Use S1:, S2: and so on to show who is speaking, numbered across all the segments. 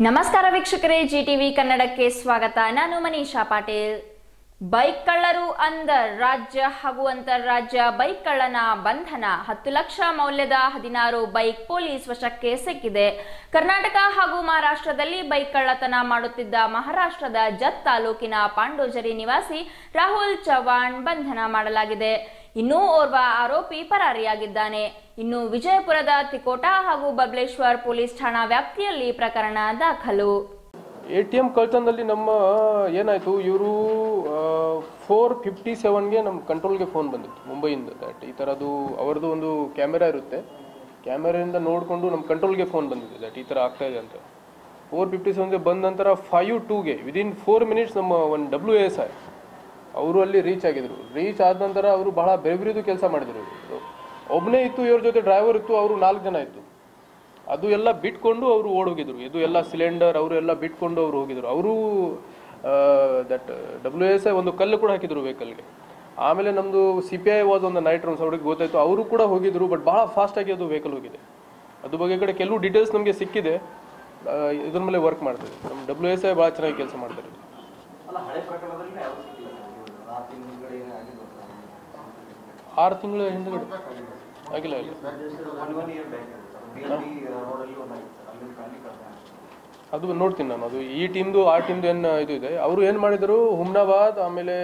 S1: ನಮಸ್ಕಾರ ವೀಕ್ಷಕರೇ G TV ಕನ್ನಡಕ್ಕೆ ಸ್ವಾಗತ ನಾನು ಮನೀಷಾ ಪಾಟೀಲ್ ಬೈಕ್ ಕಳ್ಳರು ಅಂದರ್ ರಾಜ್ಯ ಹಾಗೂ ಅಂತಾರಾಜ್ಯ ಬೈಕ್ ಕಳ್ಳನ ಬಂಧನ ಹತ್ತು ಲಕ್ಷ ಮೌಲ್ಯದ ಹದಿನಾರು ಬೈಕ್ ಪೊಲೀಸ್ ವಶಕ್ಕೆ ಸಿಕ್ಕಿದೆ ಕರ್ನಾಟಕ ಹಾಗೂ ಮಹಾರಾಷ್ಟ್ರದಲ್ಲಿ ಬೈಕ್ ಕಳ್ಳತನ ಮಾಡುತ್ತಿದ್ದ ಮಹಾರಾಷ್ಟ್ರದ ಜತ್ ತಾಲೂಕಿನ ಪಾಂಡೋಜರಿ ನಿವಾಸಿ ರಾಹುಲ್ ಚವ್ಹಾಣ್ ಬಂಧನ ಮಾಡಲಾಗಿದೆ ಇನ್ನೂ ಓರ್ವ ಆರೋಪಿ ಪರಾರಿಯಾಗಿದ್ದಾನೆ ಇನ್ನು ವಿಜಯಪುರದ ತಿಕೋಟ ಹಾಗೂ ಬಬಲೇಶ್ವರ್ ಪೊಲೀಸ್ ಠಾಣಾ ವ್ಯಾಪ್ತಿಯಲ್ಲಿ ಪ್ರಕರಣ ದಾಖಲು
S2: ಎ ಟಿ ಎಮ್ ಕಳ್ತನದಲ್ಲಿ ನಮ್ಮ ಏನಾಯಿತು ಇವರು ಫೋರ್ ಫಿಫ್ಟಿ ಸೆವೆನ್ಗೆ ನಮ್ಮ ಕಂಟ್ರೋಲ್ಗೆ ಫೋನ್ ಬಂದಿತ್ತು ಮುಂಬೈಯಿಂದ ದಟ್ ಈ ಥರದ್ದು ಅವರದ್ದು ಒಂದು ಕ್ಯಾಮೆರಾ ಇರುತ್ತೆ ಕ್ಯಾಮೆರಾದಿಂದ ನೋಡಿಕೊಂಡು ನಮ್ಮ ಕಂಟ್ರೋಲ್ಗೆ ಫೋನ್ ಬಂದಿದೆ ದಟ್ ಈ ಥರ ಆಗ್ತಾ ಇದೆ ಅಂತ ಫೋರ್ ಫಿಫ್ಟಿ ಸೆವೆನ್ಗೆ ಬಂದ ನಂತರ ಫೈವ್ ಟೂಗೆ ವಿದಿನ್ ಫೋರ್ ಮಿನಿಟ್ಸ್ ನಮ್ಮ ಒಂದು ಡಬ್ಲ್ಯೂ ಎಸ್ ಐ ಅವರು ಅಲ್ಲಿ ರೀಚ್ ಆಗಿದ್ರು ರೀಚ್ ಆದ ನಂತರ ಅವರು ಬಹಳ ಬೆರಬಿರಿದು ಕೆಲಸ ಮಾಡಿದ್ರು ಒಬ್ಬನೇ ಇತ್ತು ಇವ್ರ ಜೊತೆ ಡ್ರೈವರ್ ಇತ್ತು ಅವರು ನಾಲ್ಕು ಜನ ಇತ್ತು ಅದು ಎಲ್ಲ ಬಿಟ್ಕೊಂಡು ಅವರು ಓಡ್ ಹೋಗಿದ್ರು ಇದು ಎಲ್ಲ ಸಿಲಿಂಡರ್ ಅವರು ಎಲ್ಲ ಬಿಟ್ಕೊಂಡು ಅವರು ಹೋಗಿದ್ರು ಅವರು ದಟ್ ಡಬ್ಲ್ಯೂ ಎಸ್ ಐ ಒಂದು ಕಲ್ಲು ಕೂಡ ಹಾಕಿದ್ರು ವೆಹಿಕಲ್ಗೆ ಆಮೇಲೆ ನಮ್ಮದು ಸಿ ಪಿ ಐ ವಾಸ್ ಒಂದು ನೈಟ್ ರೌಂಡ್ಸ್ ಅವ್ರಿಗೆ ಗೊತ್ತಾಯ್ತು ಅವರು ಕೂಡ ಹೋಗಿದ್ರು ಬಟ್ ಭಾಳ ಫಾಸ್ಟಾಗಿ ಅದು ವೆಹಿಕಲ್ ಹೋಗಿದೆ ಅದ್ರ ಬಗ್ಗೆ ಈ ಕಡೆ ಕೆಲವು ಡೀಟೇಲ್ಸ್ ನಮಗೆ ಸಿಕ್ಕಿದೆ ಆ, ಇದ್ರ ಮೇಲೆ ವರ್ಕ್ ಮಾಡ್ತಾರೆ ನಮ್ಮ ಡಬ್ಲ್ಯೂ ಎಸ್ ಐ ಭಾಳ ಚೆನ್ನಾಗಿ ಕೆಲಸ ಮಾಡ್ತಾರೆ
S3: ಅಲ್ಲ ಹಳೆ ಪ್ರಕರಣದಲ್ಲಿ ಯಾವ್ದು ಸಿಕ್ಕಿಲ್ಲ ಸರ್ ಆರು ತಿಂಗಳ ಹಿಂದ್ಗಡೆ ಆಗಿಲ್ಲ
S2: ಆರು ತಿಂಗಳ ಹಿಂದ್ಗಡೆ ಆಗಿಲ್ಲ ಇಲ್ಲ
S3: one one year back B L D ರೋಡಲ್ಲಿ ಒಂದಾಗಿತ್ತು ಸರ್ ಅಲ್ಲಿ ಖಾಲಿ ಕಳ್ತನ
S2: ಅದು ನೋಡ್ತೀನಿ ನಾನು ಅದು ಈ ಟೀಮ್ದು ಆ ಟೀಮ್ದು ಏನು ಇದು ಇದೆ ಅವರು ಏನು ಮಾಡಿದರು ಹುಮ್ನಾಬಾದ್ ಆಮೇಲೆ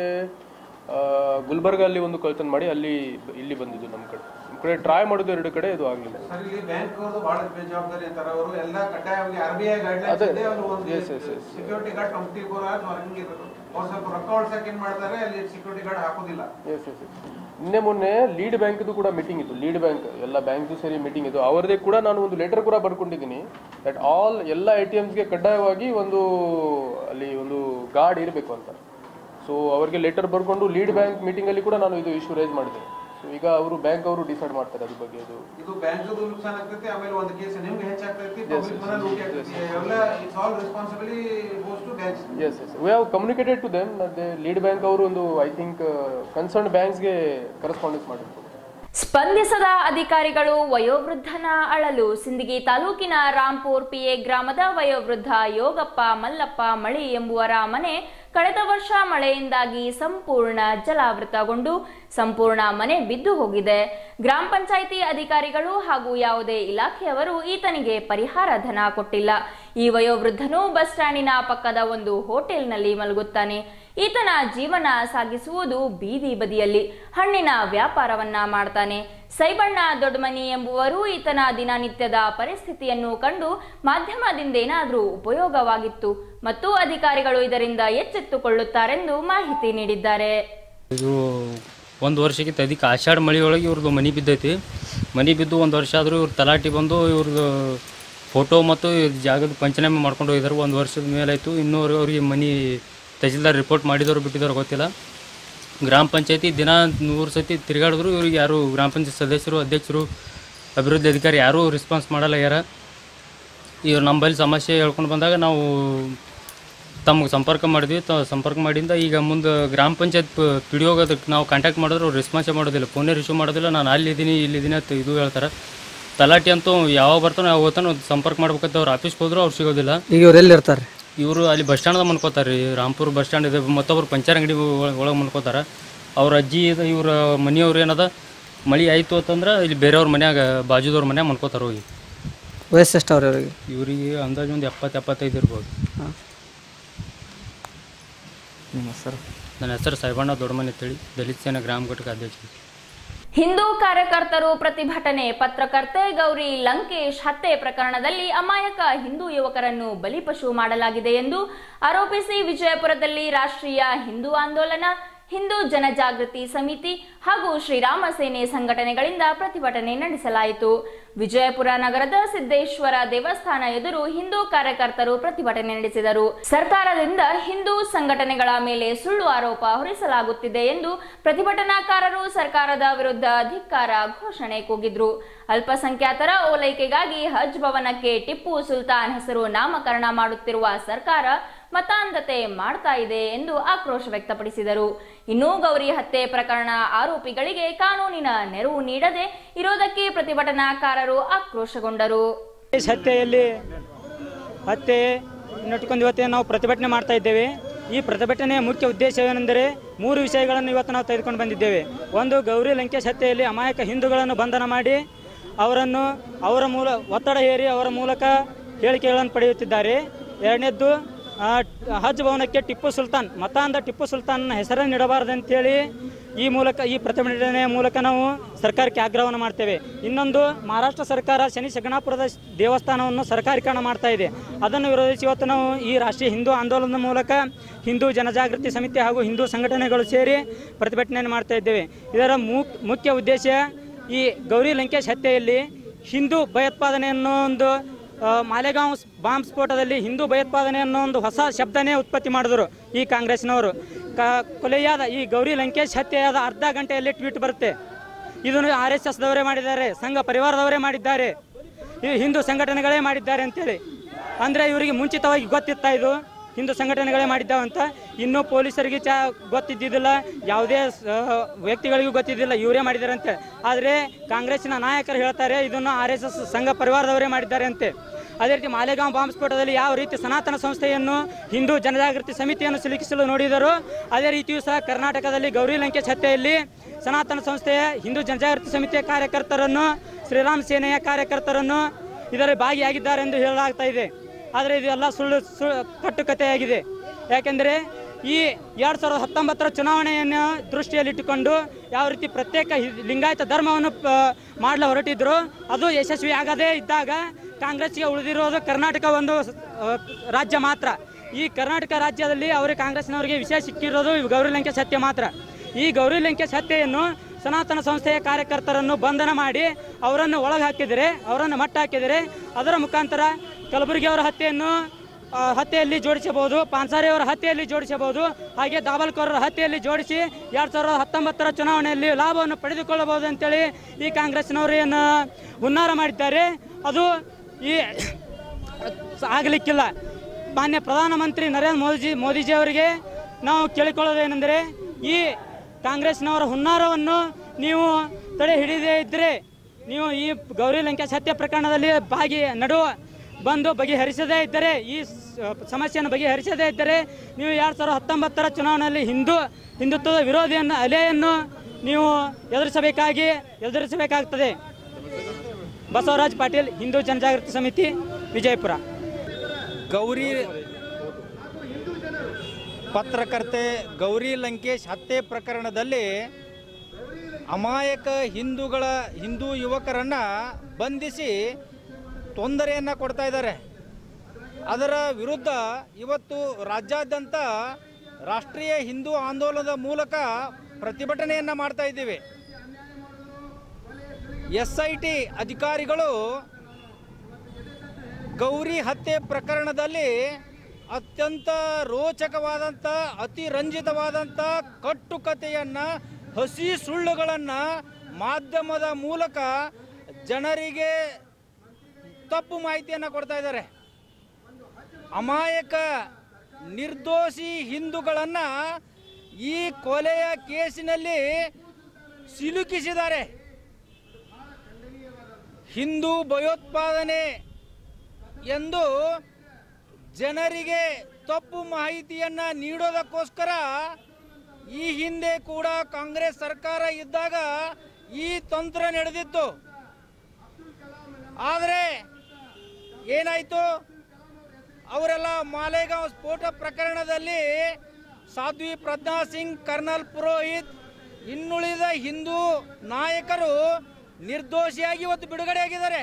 S2: ಆ, ಗುಲ್ಬರ್ಗ ಅಲ್ಲಿ ಒಂದು ಕಳ್ತನ ಮಾಡಿ ಅಲ್ಲಿ ಇಲ್ಲಿ ಬಂದಿದ್ದು ನಮ್ಮ ಕಡೆ ನಮ್ಮ ಕಡೆ ಟ್ರೈ ಮಾಡೋದು ಎರಡು ಕಡೆ ಇದು ಆಗಲಿಲ್ಲ
S4: ಸರ್ ಇಲ್ಲಿ ಬ್ಯಾಂಕ್ ಅವ್ರದ್ದು ಬಹಳ ಬೇಜವಾಬ್ದಾರಿ ಅಂತಾರೆ ಅವರು ಎಲ್ಲ ಕಡ್ಡಾಯವಾಗಿ ಆರ್ ಬಿ ಐ ಗೈಡ್ಲೈನ್ಸ್ ಇದೆ ಅವರು ಒಂದು
S2: Yes, yes, yes.
S4: Security guard twenty four hours ಹೊರಗೆ ಇರಬೇಕು ಅವ್ರು ಸ್ವಲ್ಪ ರೊಕ್ಕ ಉಳ್ಸಕ್ಕೆ ಏನ್ ಮಾಡ್ತಾರೆ ಅಲ್ಲಿ ಸೆಕ್ಯೂರಿಟಿ ಗಾರ್ಡ್ ಹಾಕೋದಿಲ್ಲ
S2: ಎಸ್ ಎಸ್ ನಿನ್ನೆ ಮೊನ್ನೆ ಲೀಡ್ ಬ್ಯಾಂಕ್ದು ಕೂಡ ಮೀಟಿಂಗ್ ಇತ್ತು ಲೀಡ್ ಬ್ಯಾಂಕ್ ಎಲ್ಲ ಬ್ಯಾಂಕ್ದು ಸೇರಿ ಮೀಟಿಂಗ್ ಇತ್ತು ಅವರದೇ ಕೂಡ ನಾನು ಒಂದು ಲೆಟರ್ ಕೂಡ ಬರ್ಕೊಂಡಿದ್ದೀನಿ ದಟ್ ಆಲ್ ಎಲ್ಲ ಎ ಟಿ ಎಮ್ಸ್ಗೆ ಕಡ್ಡಾಯವಾಗಿ ಒಂದು ಅಲ್ಲಿ ಒಂದು ಗಾರ್ಡ್ ಇರಬೇಕು ಅಂತ ಸೊ ಅವರಿಗೆ ಲೆಟರ್ ಬರ್ಕೊಂಡು ಲೀಡ್ ಬ್ಯಾಂಕ್ ಮೀಟಿಂಗಲ್ಲಿ ಕೂಡ ನಾನು ಇದು ಇಶ್ಯೂ ರೈಸ್ ಮಾಡಿದೆ ಸೊ ಈಗ ಅವರು ಬ್ಯಾಂಕ್ ಅವರು ಡಿಸೈಡ್ ಮಾಡ್ತಾರೆ ಅದ್ರ ಬಗ್ಗೆ ಇದು
S4: ಇದು ಬ್ಯಾಂಕ್ ನುಕ್ಸಾನ್ ಆಗ್ತೈತಿ ಆಮೇಲೆ ಒಂದು ಕೇಸ್ ನಿಮ್ಗೆ ಹೆಚ್ಚಾಗ್ತೈತಿ ಪಬ್ಲಿಕ್ ಮನೆ ಲೂಟಿ ಆಗ್ತೈತಿ ಎಲ್ಲ it's all responsibility goes to banks
S2: yes yes we have communicated to them ಅದೇ ಲೀಡ್ ಬ್ಯಾಂಕ್ ಅವರು ಒಂದು ಐ ಥಿಂಕ್ ಕನ್ಸರ್ನ್ ಬ್ಯಾಂಕ್ಸ್ಗೆ ಕರೆಸ್ಪಾಂಡೆನ್ಸ್ ಮಾಡಿರ್ಬೋದು
S1: ಸ್ಪಂದಿಸದ ಅಧಿಕಾರಿಗಳು ವಯೋವೃದ್ಧನ ಅಳಲು ಸಿಂದಗಿ ತಾಲೂಕಿನ ರಾಂಪುರ್ ಪಿಎ ಗ್ರಾಮದ ವಯೋವೃದ್ಧ ಯೋಗಪ್ಪ ಮಲ್ಲಪ್ಪ ಮಳಿ ಎಂಬುವರ ಮನೆ ಕಳೆದ ವರ್ಷ ಮಳೆಯಿಂದಾಗಿ ಸಂಪೂರ್ಣ ಜಲಾವೃತಗೊಂಡು ಸಂಪೂರ್ಣ ಮನೆ ಬಿದ್ದು ಹೋಗಿದೆ ಗ್ರಾಮ ಪಂಚಾಯಿತಿ ಅಧಿಕಾರಿಗಳು ಹಾಗೂ ಯಾವುದೇ ಇಲಾಖೆಯವರು ಈತನಿಗೆ ಪರಿಹಾರ ಧನ ಕೊಟ್ಟಿಲ್ಲ ಈ ವಯೋವೃದ್ಧನು ಬಸ್ ಸ್ಟ್ಯಾಂಡಿನ ಪಕ್ಕದ ಒಂದು ಹೋಟೆಲ್ನಲ್ಲಿ ಮಲಗುತ್ತಾನೆ ಈತನ ಜೀವನ ಸಾಗಿಸುವುದು ಬೀದಿ ಬದಿಯಲ್ಲಿ ಹಣ್ಣಿನ ವ್ಯಾಪಾರವನ್ನ ಮಾಡ್ತಾನೆ ಸೈಬಣ್ಣ ದೊಡ್ಡಮನಿ ಎಂಬುವರು ಈತನ ದಿನನಿತ್ಯದ ಪರಿಸ್ಥಿತಿಯನ್ನು ಕಂಡು ಮಾಧ್ಯಮದಿಂದೇನಾದರೂ ಉಪಯೋಗವಾಗಿತ್ತು ಮತ್ತು ಅಧಿಕಾರಿಗಳು ಇದರಿಂದ ಎಚ್ಚೆತ್ತುಕೊಳ್ಳುತ್ತಾರೆಂದು ಮಾಹಿತಿ ನೀಡಿದ್ದಾರೆ
S5: ಇದು ಒಂದು ವರ್ಷಕ್ಕಿಂತ ಅದಕ್ಕೆ ಆಷಾಢ ಮಳೆ ಒಳಗೆ ಇವ್ರದ್ದು ಮನೆ ಬಿದ್ದೈತಿ ಮನೆ ಬಿದ್ದು ಒಂದು ವರ್ಷ ಆದರೂ ಇವ್ರು ತಲಾಟಿ ಬಂದು ಇವ್ರದ್ದು ಫೋಟೋ ಮತ್ತು ಇದ್ ಜಾಗದ ಪಂಚನಾಮೆ ಮಾಡ್ಕೊಂಡು ಹೋಗಿದ್ದಾರೆ ಒಂದು ವರ್ಷದ ಮೇಲಾಯಿತು ಇನ್ನೂರು ಅವ್ರಿಗೆ ಮನೆ ತಹಸೀಲ್ದಾರ್ ರಿಪೋರ್ಟ್ ಮಾಡಿದವರು ಬಿಟ್ಟಿದ್ದವ್ರು ಗೊತ್ತಿಲ್ಲ ಗ್ರಾಮ ಪಂಚಾಯತಿ ದಿನ ನೂರು ಸತಿ ತಿರುಗಾಡಿದ್ರು ಇವ್ರಿಗೆ ಯಾರು ಗ್ರಾಮ ಪಂಚಾಯತ್ ಸದಸ್ಯರು ಅಧ್ಯಕ್ಷರು ಅಭಿವೃದ್ಧಿ ಅಧಿಕಾರಿ ಯಾರೂ ರೆಸ್ಪಾನ್ಸ್ ಮಾಡಲ್ಲ ಯಾರ ಇವ್ರು ನಮ್ಮಲ್ಲಿ ಸಮಸ್ಯೆ ಹೇಳ್ಕೊಂಡು ಬಂದಾಗ ನಾವು ತಮಗೆ ಸಂಪರ್ಕ ಮಾಡಿದ್ವಿ ತ ಸಂಪರ್ಕ ಮಾಡಿಂದ ಈಗ ಮುಂದೆ ಗ್ರಾಮ ಪಂಚಾಯತ್ ಪಿ ಡಿ ಅದಕ್ಕೆ ನಾವು ಕಾಂಟ್ಯಾಕ್ಟ್ ಮಾಡಿದ್ರೆ ಅವ್ರು ರೆಸ್ಪಾನ್ಸೇ ಮಾಡೋದಿಲ್ಲ ಫೋನೇ ರಿಸೀವ್ ಮಾಡೋದಿಲ್ಲ ನಾನು ಅಲ್ಲಿದ್ದೀನಿ ಇಲ್ಲಿದ್ದೀನಿ ಅಂತ ಇದು ಹೇಳ್ತಾರೆ ತಲಾಟಿ ಅಂತೂ ಯಾವಾಗ ಬರ್ತಾನೋ ಯಾವಾಗ ಹೋಗ್ತಾನೋ ಸಂಪರ್ಕ ಮಾಡ್ಬೇಕಂತ ಅವ್ರು ಆಫೀಸ್ಗೆ ಹೋದ್ರು ಅವ್ರು ಸಿಗೋದಿಲ್ಲ
S6: ಈಗ ಇವ್ರು ಎಲ್ಲಿ ಇರ್ತಾರೆ
S5: ಇವರು ಅಲ್ಲಿ ಬಸ್ ಸ್ಟ್ಯಾಂಡ್ದಾಗ ಮನ್ಕೋತಾರೆ ರೀ ರಾಂಪುರ ಬಸ್ ಸ್ಟ್ಯಾಂಡ್ ಇದೆ ಮತ್ತೊಬ್ರು ಪಂಚರ್ ಅಂಗಡಿ ಒಳಗೆ ಮನ್ಕೋತಾರೆ ಅವ್ರ ಅಜ್ಜಿ ಇದು ಇವ್ರ ಮನೆಯವ್ರು ಏನದ ಮಳೆ ಆಯಿತು ಅಂತಂದ್ರೆ ಇಲ್ಲಿ ಬೇರೆಯವ್ರ ಮನ್ಯಾಗ ಬಾಜುದವ್ರ ಮನ್ಯಾಗ ಮನ್ಕೋತಾರೆ ಹೋಗಿ
S6: ವಯಸ್ಸು ಎಷ್ಟು ಅವ್ರ ಇವರಿಗೆ
S5: ಇವರಿಗೆ ಅಂದಾಜು ಒಂದು ಎಪ್ಪತ್ತು ಎಪ್ಪತ್ತೈದು ಇರ್ಬೋದು
S6: ಹಾಂ ನಿಮ್ಮ ಹೆಸರು
S5: ನನ್ನ ಹೆಸರು ಸಾಯಿಬಣ್ಣ ದೊಡ್ಡಮನೆ ಅಂತೇಳಿ ದಲಿತ ಸೇನಾ ಗ್ರಾಮ ಘಟಕ ಅಧ್ಯಕ್ಷ
S1: ಹಿಂದೂ ಕಾರ್ಯಕರ್ತರು ಪ್ರತಿಭಟನೆ ಪತ್ರಕರ್ತೆ ಗೌರಿ ಲಂಕೇಶ್ ಹತ್ಯೆ ಪ್ರಕರಣದಲ್ಲಿ ಅಮಾಯಕ ಹಿಂದೂ ಯುವಕರನ್ನು ಬಲಿಪಶು ಮಾಡಲಾಗಿದೆ ಎಂದು ಆರೋಪಿಸಿ ವಿಜಯಪುರದಲ್ಲಿ ರಾಷ್ಟ್ರೀಯ ಹಿಂದೂ ಆಂದೋಲನ ಹಿಂದೂ ಜನಜಾಗೃತಿ ಸಮಿತಿ ಹಾಗೂ ಶ್ರೀರಾಮ ಸೇನೆ ಸಂಘಟನೆಗಳಿಂದ ಪ್ರತಿಭಟನೆ ನಡೆಸಲಾಯಿತು ವಿಜಯಪುರ ನಗರದ ಸಿದ್ದೇಶ್ವರ ದೇವಸ್ಥಾನ ಎದುರು ಹಿಂದೂ ಕಾರ್ಯಕರ್ತರು ಪ್ರತಿಭಟನೆ ನಡೆಸಿದರು ಸರ್ಕಾರದಿಂದ ಹಿಂದೂ ಸಂಘಟನೆಗಳ ಮೇಲೆ ಸುಳ್ಳು ಆರೋಪ ಹೊರಿಸಲಾಗುತ್ತಿದೆ ಎಂದು ಪ್ರತಿಭಟನಾಕಾರರು ಸರ್ಕಾರದ ವಿರುದ್ಧ ಧಿಕ್ಕಾರ ಘೋಷಣೆ ಕೂಗಿದ್ರು ಅಲ್ಪಸಂಖ್ಯಾತರ ಓಲೈಕೆಗಾಗಿ ಹಜ್ ಭವನಕ್ಕೆ ಟಿಪ್ಪು ಸುಲ್ತಾನ್ ಹೆಸರು ನಾಮಕರಣ ಮಾಡುತ್ತಿರುವ ಸರ್ಕಾರ ಮತಾಂಧತೆ ಮಾಡ್ತಾ ಇದೆ ಎಂದು ಆಕ್ರೋಶ ವ್ಯಕ್ತಪಡಿಸಿದರು ಇನ್ನು ಗೌರಿ ಹತ್ಯೆ ಪ್ರಕರಣ ಆರೋಪಿಗಳಿಗೆ ಕಾನೂನಿನ ನೆರವು ನೀಡದೆ ಇರೋದಕ್ಕೆ ಪ್ರತಿಭಟನಾಕಾರರು ಆಕ್ರೋಶಗೊಂಡರು
S7: ಹತ್ಯೆಯಲ್ಲಿ ಹತ್ಯೆ ನಟ್ಕೊಂಡು ಇವತ್ತೇನು ನಾವು ಪ್ರತಿಭಟನೆ ಮಾಡ್ತಾ ಇದ್ದೇವೆ ಈ ಪ್ರತಿಭಟನೆಯ ಮುಖ್ಯ ಉದ್ದೇಶವೇನೆಂದರೆ ಮೂರು ವಿಷಯಗಳನ್ನು ಇವತ್ತು ನಾವು ತೆಗೆದುಕೊಂಡು ಬಂದಿದ್ದೇವೆ ಒಂದು ಗೌರಿ ಲಂಕೇಶ್ ಹತ್ಯೆಯಲ್ಲಿ ಅಮಾಯಕ ಹಿಂದೂಗಳನ್ನು ಬಂಧನ ಮಾಡಿ ಅವರನ್ನು ಅವರ ಮೂಲ ಒತ್ತಡ ಹೇರಿ ಅವರ ಮೂಲಕ ಹೇಳಿಕೆಗಳನ್ನು ಪಡೆಯುತ್ತಿದ್ದಾರೆ ಎರಡನೇದ್ದು ಆ, ಹಜ್ ಭವನಕ್ಕೆ ಟಿಪ್ಪು ಸುಲ್ತಾನ್ ಮತಾಂಧ ಟಿಪ್ಪು ಸುಲ್ತಾನ್ನ ಹೆಸರನ್ನು ಇಡಬಾರ್ದಂತೇಳಿ ಈ ಮೂಲಕ ಈ ಪ್ರತಿಭಟನೆಯ ಮೂಲಕ ನಾವು ಸರ್ಕಾರಕ್ಕೆ ಆಗ್ರಹವನ್ನು ಮಾಡ್ತೇವೆ ಇನ್ನೊಂದು ಮಹಾರಾಷ್ಟ್ರ ಸರ್ಕಾರ ಶನಿ ಶಗಣಾಪುರದ ದೇವಸ್ಥಾನವನ್ನು ಸರ್ಕಾರೀಕರಣ ಮಾಡ್ತಾ ಇದೆ ಅದನ್ನು ವಿರೋಧಿಸಿ ಇವತ್ತು ನಾವು ಈ ರಾಷ್ಟ್ರೀಯ ಹಿಂದೂ ಆಂದೋಲನದ ಮೂಲಕ ಹಿಂದೂ ಜನಜಾಗೃತಿ ಸಮಿತಿ ಹಾಗೂ ಹಿಂದೂ ಸಂಘಟನೆಗಳು ಸೇರಿ ಪ್ರತಿಭಟನೆಯನ್ನು ಮಾಡ್ತಾ ಇದ್ದೇವೆ ಇದರ ಮುಕ್- ಮುಖ್ಯ ಉದ್ದೇಶ ಈ ಗೌರಿ ಲಂಕೇಶ್ ಹತ್ಯೆಯಲ್ಲಿ ಹಿಂದೂ ಭಯೋತ್ಪಾದನೆ ಅನ್ನೋ ಒಂದು ಆ, ಮಾಲೆಗಾಂವ್ ಸ್- ಬಾಂಬ್ ಸ್ಫೋಟದಲ್ಲಿ ಹಿಂದೂ ಭಯೋತ್ಪಾದನೆ ಅನ್ನೋ ಒಂದು ಹೊಸ ಶಬ್ದನೇ ಉತ್ಪತ್ತಿ ಮಾಡಿದ್ರು ಈ ಕಾಂಗ್ರೆಸ್ನವರು ಕ ಕೊಲೆಯಾದ ಈ ಗೌರಿ ಲಂಕೇಶ್ ಹತ್ಯೆಯಾದ ಅರ್ಧ ಗಂಟೆಯಲ್ಲಿ ಟ್ವೀಟ್ ಬರುತ್ತೆ ಇದನ್ನು ಆರ್ ಎಸ್ ಎಸ್ದವರೇ ಮಾಡಿದ್ದಾರೆ ಸಂಘ ಪರಿವಾರದವರೇ ಮಾಡಿದ್ದಾರೆ ಈ ಹಿಂದೂ ಸಂಘಟನೆಗಳೇ ಮಾಡಿದ್ದಾರೆ ಅಂತೇಳಿ ಅಂದರೆ ಇವರಿಗೆ ಮುಂಚಿತವಾಗಿ ಗೊತ್ತಿತ್ತಾ ಇದು ಹಿಂದೂ ಸಂಘಟನೆಗಳೇ ಮಾಡಿದ್ದಾವಂತ ಇನ್ನೂ ಪೊಲೀಸರಿಗೆ ಚಾ ಗೊತ್ತಿದ್ದಿದ್ದಿಲ್ಲ ಯಾವುದೇ ಸ- ವ್ಯಕ್ತಿಗಳಿಗೂ ಗೊತ್ತಿದ್ದಿಲ್ಲ ಇವರೇ ಮಾಡಿದ್ದಾರೆ ಅಂತೆ ಆದರೆ ಕಾಂಗ್ರೆಸ್ಸಿನ ನಾಯಕರು ಹೇಳ್ತಾರೆ ಇದನ್ನು ಆರ್ ಎಸ್ ಎಸ್ ಸಂಘ ಪರಿವಾರದವರೇ ಮಾಡಿದ್ದಾರೆ ಅಂತೆ ಅದೇ ರೀತಿ ಮಾಲೆಗಾಂವ್ ಬಾಂಬ್ ಸ್ಫೋಟದಲ್ಲಿ ಯಾವ ರೀತಿ ಸನಾತನ ಸಂಸ್ಥೆಯನ್ನು ಹಿಂದೂ ಜನಜಾಗೃತಿ ಸಮಿತಿಯನ್ನು ಸಿಲುಕಿಸಲು ನೋಡಿದರು ಅದೇ ರೀತಿಯೂ ಸಹ ಕರ್ನಾಟಕದಲ್ಲಿ ಗೌರಿ ಲಂಕೇಶ್ ಹತ್ಯೆಯಲ್ಲಿ ಸನಾತನ ಸಂಸ್ಥೆಯ ಹಿಂದೂ ಜನಜಾಗೃತಿ ಸಮಿತಿಯ ಕಾರ್ಯಕರ್ತರನ್ನು ಶ್ರೀರಾಮ್ ಸೇನೆಯ ಕಾರ್ಯಕರ್ತರನ್ನು ಇದರಲ್ಲಿ ಭಾಗಿಯಾಗಿದ್ದಾರೆ ಎಂದು ಹೇಳಲಾಗ್ತಾ ಇದೆ ಆದರೆ ಇದೆಲ್ಲ ಸುಳ್ಳು ಸುಳ್ಳು ಕಟ್ಟುಕತೆಯಾಗಿದೆ ಯಾಕೆಂದರೆ ಈ ಎರಡು ಸಾವಿರದ ಹತ್ತೊಂಬತ್ತರ ಚುನಾವಣೆಯನ್ನು ದೃಷ್ಟಿಯಲ್ಲಿಟ್ಟುಕೊಂಡು ಯಾವ ರೀತಿ ಪ್ರತ್ಯೇಕ ಹಿ- ಲಿಂಗಾಯತ ಧರ್ಮವನ್ನು ಪ- ಮಾಡಲು ಹೊರಟಿದ್ರು ಅದು ಯಶಸ್ವಿ ಆಗದೇ ಇದ್ದಾಗ ಕಾಂಗ್ರೆಸ್ಗೆ ಉಳಿದಿರೋದು ಕರ್ನಾಟಕ ಒಂದು ಸ- ಆ, ರಾಜ್ಯ ಮಾತ್ರ ಈ ಕರ್ನಾಟಕ ರಾಜ್ಯದಲ್ಲಿ ಅವರಿಗೆ ಕಾಂಗ್ರೆಸ್ನವರಿಗೆ ವಿಷಯ ಸಿಕ್ಕಿರೋದು ಈ ಗೌರಿ ಲಂಕೇಶ್ ಹತ್ಯೆ ಮಾತ್ರ ಈ ಗೌರಿ ಲಂಕೇಶ್ ಹತ್ಯೆಯನ್ನು ಸನಾತನ ಸಂಸ್ಥೆಯ ಕಾರ್ಯಕರ್ತರನ್ನು ಬಂಧನ ಮಾಡಿ ಅವರನ್ನು ಒಳಗೆ ಹಾಕಿದರೆ ಅವರನ್ನು ಮಟ್ಟ ಹಾಕಿದರೆ ಅದರ ಮುಖಾಂತರ ಕಲಬುರಗಿ ಅವರ ಹತ್ಯೆಯನ್ನು ಆ, ಹತ್ಯೆಯಲ್ಲಿ ಜೋಡಿಸಬಹುದು ಪಾನ್ಸಾರಿ ಅವರ ಹತ್ಯೆಯಲ್ಲಿ ಜೋಡಿಸಬಹುದು ಹಾಗೆ ದಾಬಲ್ಕೋರರ ಹತ್ಯೆಯಲ್ಲಿ ಜೋಡಿಸಿ ಎರಡು ಸಾವಿರದ ಹತ್ತೊಂಬತ್ತರ ಚುನಾವಣೆಯಲ್ಲಿ ಲಾಭವನ್ನು ಪಡೆದುಕೊಳ್ಳಬಹುದು ಅಂತೇಳಿ ಈ ಕಾಂಗ್ರೆಸ್ನವರು ಏನು ಹುನ್ನಾರ ಮಾಡಿದ್ದಾರೆ ಅದು ಈ ಆಗಲಿಕ್ಕಿಲ್ಲ ಮಾನ್ಯ ಪ್ರಧಾನಮಂತ್ರಿ ನರೇಂದ್ರ ಮೋದಿಜಿ ಮೋದಿಜಿ ಅವರಿಗೆ ನಾವು ಕೇಳಿಕೊಳ್ಳೋದೇನೆಂದರೆ ಈ ಕಾಂಗ್ರೆಸ್ನವರ ಹುನ್ನಾರವನ್ನು ನೀವು ತಡೆ ಹಿಡಿದೇ ಇದ್ದರೆ ನೀವು ಈ ಗೌರಿ ಲಂಕೇಶ್ ಹತ್ಯೆ ಪ್ರಕರಣದಲ್ಲಿ ಭಾಗಿ ನಡುವ ಬಂದು ಬಗೆಹರಿಸದೇ ಇದ್ದರೆ ಈ ಸ- ಸಮಸ್ಯೆಯನ್ನು ಬಗೆಹರಿಸದೇ ಇದ್ದರೆ ನೀವು ಎರಡು ಸಾವಿರದ ಹತ್ತೊಂಬತ್ತರ ಚುನಾವಣೆಯಲ್ಲಿ ಹಿಂದೂ ಹಿಂದುತ್ವದ ವಿರೋಧಿಯನ್ನು ಅಲೆಯನ್ನು ನೀವು ಎದುರಿಸಬೇಕಾಗಿ ಎದುರಿಸಬೇಕಾಗ್ತದೆ ಬಸವರಾಜ್ ಪಾಟೀಲ್ ಹಿಂದೂ ಜನಜಾಗೃತಿ ಸಮಿತಿ ವಿಜಯಪುರ
S8: ಗೌರಿ ಪತ್ರಕರ್ತೆ ಗೌರಿ ಲಂಕೇಶ್ ಹತ್ಯೆ ಪ್ರಕರಣದಲ್ಲಿ ಅಮಾಯಕ ಹಿಂದೂಗಳ ಹಿಂದೂ ಯುವಕರನ್ನ ಬಂಧಿಸಿ ತೊಂದರೆಯನ್ನು ಕೊಡ್ತಾ ಇದ್ದಾರೆ ಅದರ ವಿರುದ್ಧ ಇವತ್ತು ರಾಜ್ಯಾದ್ಯಂತ ರಾಷ್ಟ್ರೀಯ ಹಿಂದೂ ಆಂದೋಲನದ ಮೂಲಕ ಪ್ರತಿಭಟನೆಯನ್ನು ಮಾಡ್ತಾ ಇದ್ದೀವಿ ಎಸ್ ಐ ಟಿ ಅಧಿಕಾರಿಗಳು ಗೌರಿ ಹತ್ಯೆ ಪ್ರಕರಣದಲ್ಲಿ ಅತ್ಯಂತ ರೋಚಕವಾದಂಥ ಅತಿ ರಂಜಿತವಾದಂಥ ಕಟ್ಟುಕತೆಯನ್ನು ಹಸಿ ಸುಳ್ಳುಗಳನ್ನು ಮಾಧ್ಯಮದ ಮೂಲಕ ಜನರಿಗೆ ತಪ್ಪು ಮಾಹಿತಿಯನ್ನು ಕೊಡ್ತಾ ಇದ್ದಾರೆ ಅಮಾಯಕ ನಿರ್ದೋಷಿ ಹಿಂದೂಗಳನ್ನು ಈ ಕೊಲೆಯ ಕೇಸಿನಲ್ಲಿ ಸಿಲುಕಿಸಿದ್ದಾರೆ ಹಿಂದೂ ಭಯೋತ್ಪಾದನೆ ಎಂದು ಜನರಿಗೆ ತಪ್ಪು ಮಾಹಿತಿಯನ್ನು ನೀಡೋದಕ್ಕೋಸ್ಕರ ಈ ಹಿಂದೆ ಕೂಡ ಕಾಂಗ್ರೆಸ್ ಸರ್ಕಾರ ಇದ್ದಾಗ ಈ ತಂತ್ರ ನಡೆದಿತ್ತು ಆದರೆ ಏನಾಯಿತು ಅವರೆಲ್ಲ ಮಾಲೇಗಾಂವ್ ಸ್ಫೋಟ ಪ್ರಕರಣದಲ್ಲಿ ಸಾಧ್ವಿ ಪ್ರಜ್ಞಾ ಸಿಂಗ್ ಕರ್ನಲ್ ಪುರೋಹಿತ್ ಇನ್ನುಳಿದ ಹಿಂದೂ ನಾಯಕರು ನಿರ್ದೋಷಿಯಾಗಿ ಇವತ್ತು ಬಿಡುಗಡೆಯಾಗಿದ್ದಾರೆ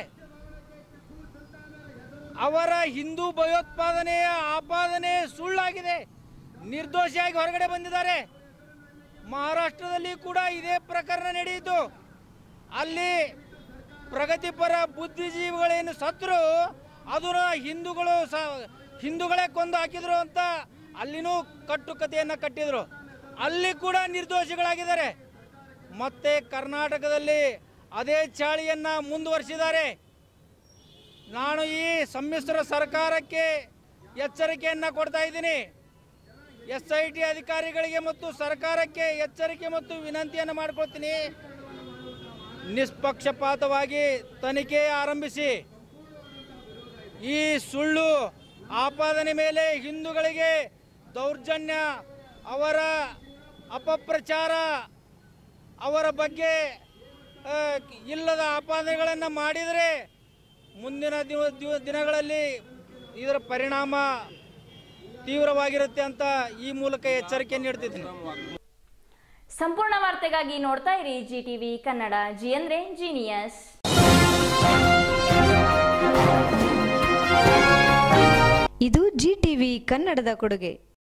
S8: ಅವರ ಹಿಂದೂ ಭಯೋತ್ಪಾದನೆಯ ಆಪಾದನೆ ಸುಳ್ಳಾಗಿದೆ ನಿರ್ದೋಷಿಯಾಗಿ ಹೊರಗಡೆ ಬಂದಿದ್ದಾರೆ ಮಹಾರಾಷ್ಟ್ರದಲ್ಲಿ ಕೂಡ ಇದೇ ಪ್ರಕರಣ ನಡೆಯಿತು ಅಲ್ಲಿ ಪ್ರಗತಿಪರ ಬುದ್ಧಿಜೀವಿಗಳೇನು ಸತ್ರು ಅದನ್ನ ಹಿಂದೂಗಳು ಸ ಹಿಂದೂಗಳೇ ಕೊಂದು ಹಾಕಿದ್ರು ಅಂತ ಅಲ್ಲಿನೂ ಕಟ್ಟುಕತೆಯನ್ನು ಕಟ್ಟಿದ್ರು ಅಲ್ಲಿ ಕೂಡ ನಿರ್ದೋಷಿಗಳಾಗಿದ್ದಾರೆ ಮತ್ತೆ ಕರ್ನಾಟಕದಲ್ಲಿ ಅದೇ ಚಾಳಿಯನ್ನು ಮುಂದುವರಿಸಿದ್ದಾರೆ ನಾನು ಈ ಸಮ್ಮಿಶ್ರ ಸರ್ಕಾರಕ್ಕೆ ಎಚ್ಚರಿಕೆಯನ್ನು ಕೊಡ್ತಾ ಇದ್ದೀನಿ ಎಸ್ ಐ ಟಿ ಅಧಿಕಾರಿಗಳಿಗೆ ಮತ್ತು ಸರ್ಕಾರಕ್ಕೆ ಎಚ್ಚರಿಕೆ ಮತ್ತು ವಿನಂತಿಯನ್ನು ಮಾಡ್ಕೊಳ್ತೀನಿ ನಿಷ್ಪಕ್ಷಪಾತವಾಗಿ ತನಿಖೆ ಆರಂಭಿಸಿ ಈ ಸುಳ್ಳು ಆಪಾದನೆ ಮೇಲೆ ಹಿಂದೂಗಳಿಗೆ ದೌರ್ಜನ್ಯ ಅವರ ಅಪಪ್ರಚಾರ ಅವರ ಬಗ್ಗೆ ಆ, ಇಲ್ಲದ ಆಪಾದನೆಗಳನ್ನು ಮಾಡಿದರೆ ಮುಂದಿನ ದಿವ ದಿವ- ದಿನಗಳಲ್ಲಿ ಇದರ ಪರಿಣಾಮ ತೀವ್ರವಾಗಿರುತ್ತೆ ಅಂತ ಈ ಮೂಲಕ ಎಚ್ಚರಿಕೆ ನೀಡ್ತಿದ್ದೀನಿ
S1: ಸಂಪೂರ್ಣ ವಾರ್ತೆಗಾಗಿ ನೋಡ್ತಾ ಇರಿ ಜಿ ಟಿವಿ ಕನ್ನಡ ಜಿ ಅಂದ್ರೆ ಜೀನಿಯಸ್
S9: ಇದು ಜಿ ಟಿವಿ ಕನ್ನಡದ ಕೊಡುಗೆ